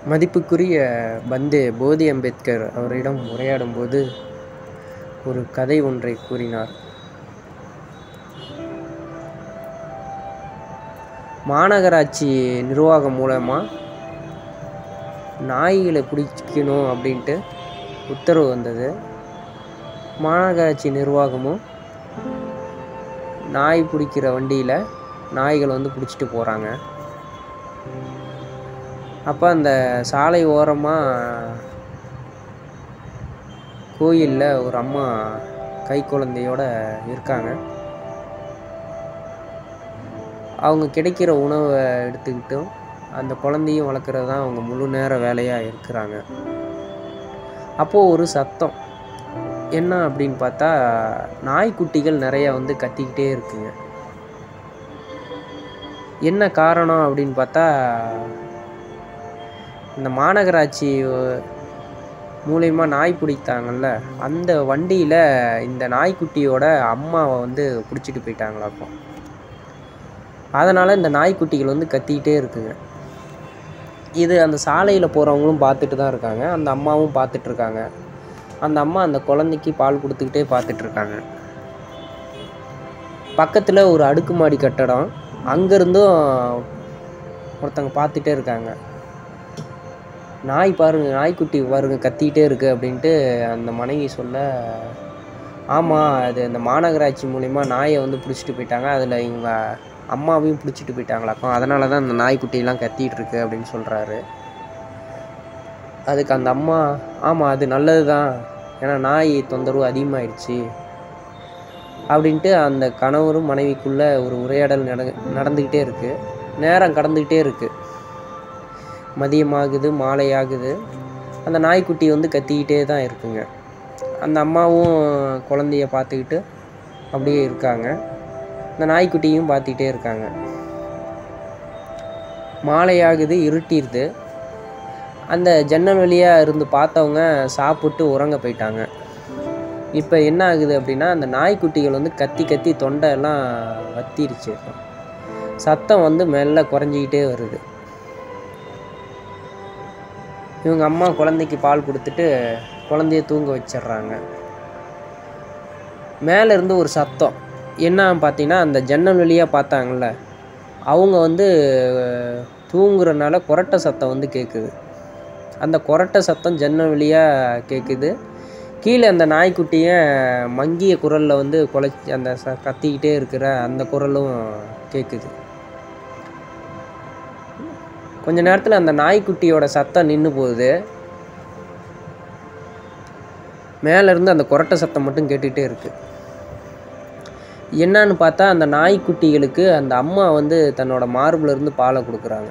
மதிப்புக்குரிய பந்து போதி அம்பேத்கர் அவரிடம் உரையாடும்போது ஒரு கதை ஒன்றை கூறினார் மாநகராட்சி நிர்வாகம் மூலமாக நாய்களை பிடிக்கணும் அப்படின்ட்டு உத்தரவு வந்தது மாநகராட்சி நிர்வாகமும் நாய் பிடிக்கிற வண்டியில் நாய்களை வந்து பிடிச்சிட்டு போகிறாங்க அப்போ அந்த சாலை ஓரமாக கோயிலில் ஒரு அம்மா கை குழந்தையோட இருக்காங்க அவங்க கிடைக்கிற உணவை எடுத்துக்கிட்டும் அந்த குழந்தையும் வளர்க்குறது தான் அவங்க முழு நேர வேலையாக இருக்கிறாங்க அப்போது ஒரு சத்தம் என்ன அப்படின்னு பார்த்தா நாய்க்குட்டிகள் நிறைய வந்து கத்திக்கிட்டே இருக்குங்க என்ன காரணம் அப்படின்னு பார்த்தா இந்த மாநகராட்சி மூலயமா நாய் பிடித்தாங்கல்ல அந்த வண்டியில் இந்த நாய்க்குட்டியோட அம்மாவை வந்து பிடிச்சிட்டு போயிட்டாங்களாக்கும் அதனால் இந்த நாய்க்குட்டிகள் வந்து கத்திக்கிட்டே இருக்குங்க இது அந்த சாலையில் போகிறவங்களும் பார்த்துட்டு தான் இருக்காங்க அந்த அம்மாவும் பார்த்துட்ருக்காங்க அந்த அம்மா அந்த குழந்தைக்கு பால் கொடுத்துக்கிட்டே பார்த்துட்ருக்காங்க பக்கத்தில் ஒரு அடுக்குமாடி கட்டடம் அங்கேருந்தும் ஒருத்தங்க பார்த்துட்டே இருக்காங்க நாய் பாருங்க நாய்க்குட்டி பாருங்க கத்திக்கிட்டே இருக்கு அப்படின்ட்டு அந்த மனைவி சொல்ல ஆமாம் அது இந்த மாநகராட்சி மூலிமா நாயை வந்து பிடிச்சிட்டு போயிட்டாங்க அதில் இவங்க அம்மாவையும் பிடிச்சிட்டு போயிட்டாங்களாக்கும் அதனால தான் அந்த நாய்க்குட்டியெல்லாம் கத்திகிட்டு இருக்கு அப்படின்னு சொல்கிறாரு அதுக்கு அந்த அம்மா ஆமாம் அது நல்லது தான் ஏன்னா நாய் தொந்தரவு அதிகமாகிடுச்சு அப்படின்ட்டு அந்த கணவரும் மனைவிக்குள்ளே ஒரு உரையாடல் நட நடந்துக்கிட்டே இருக்குது நேரம் கடந்துக்கிட்டே இருக்குது மதியமாகுது மாலை ஆகுது அந்த நாய்க்குட்டி வந்து கத்திக்கிட்டே தான் இருக்குங்க அந்த அம்மாவும் குழந்தைய பார்த்துக்கிட்டு அப்படியே இருக்காங்க இந்த நாய்க்குட்டியும் பார்த்துக்கிட்டே இருக்காங்க மாலை ஆகுது இருட்டிடுது அந்த ஜன்னல் வழியாக இருந்து பார்த்தவங்க சாப்பிட்டு உறங்க போயிட்டாங்க இப்போ என்ன ஆகுது அப்படின்னா அந்த நாய்க்குட்டிகள் வந்து கத்தி கத்தி தொண்டையெல்லாம் வத்திருச்சு சத்தம் வந்து மெல்ல குறைஞ்சிக்கிட்டே வருது இவங்க அம்மா குழந்தைக்கு பால் கொடுத்துட்டு குழந்தைய தூங்க வச்சிடுறாங்க மேலேருந்து ஒரு சத்தம் என்ன பார்த்தீங்கன்னா அந்த ஜன்னல் வழியாக பார்த்தாங்கள்ல அவங்க வந்து தூங்குறனால கொரட்டை சத்தம் வந்து கேட்குது அந்த கொரட்டை சத்தம் ஜன்னல் வழியாக கேட்குது கீழே அந்த நாய்க்குட்டியை மங்கிய குரலில் வந்து குலைச்சி அந்த ச கத்திக்கிட்டே இருக்கிற அந்த குரலும் கேட்குது கொஞ்ச நேரத்தில் அந்த நாய்க்குட்டியோட சத்தம் நின்று போகுது மேலேருந்து அந்த கொரட்டை சத்தம் மட்டும் கேட்டுகிட்டே இருக்குது என்னன்னு பார்த்தா அந்த நாய்க்குட்டிகளுக்கு அந்த அம்மா வந்து தன்னோட மார்புலேருந்து பாலை கொடுக்குறாங்க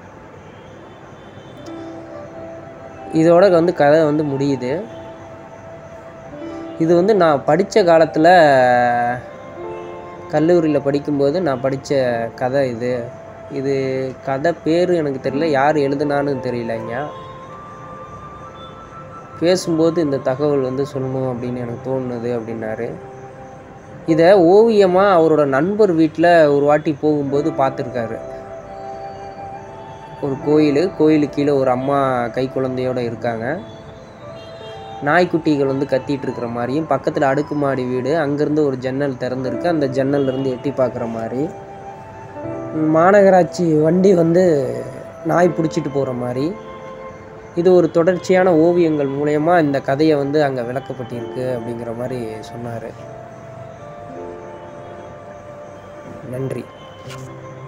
இதோட வந்து கதை வந்து முடியுது இது வந்து நான் படித்த காலத்தில் கல்லூரியில் படிக்கும்போது நான் படித்த கதை இது இது கதை பேர் எனக்கு தெரியல யார் எழுதுனான்னு தெரியலங்க பேசும்போது இந்த தகவல் வந்து சொல்லணும் அப்படின்னு எனக்கு தோணுது அப்படின்னாரு இதை ஓவியமாக அவரோட நண்பர் வீட்டில் ஒரு வாட்டி போகும்போது பார்த்துருக்காரு ஒரு கோயில் கோயிலுக்கு கீழே ஒரு அம்மா கை குழந்தையோடு இருக்காங்க நாய்க்குட்டிகள் வந்து கத்திட்டு இருக்கிற மாதிரியும் பக்கத்தில் அடுக்குமாடி வீடு அங்கேருந்து ஒரு ஜன்னல் திறந்துருக்கு அந்த ஜன்னல்லேருந்து எட்டி பார்க்குற மாதிரி மாநகராட்சி வண்டி வந்து நாய் பிடிச்சிட்டு போகிற மாதிரி இது ஒரு தொடர்ச்சியான ஓவியங்கள் மூலயமா இந்த கதையை வந்து அங்கே விளக்கப்பட்டிருக்கு அப்படிங்கிற மாதிரி சொன்னார் நன்றி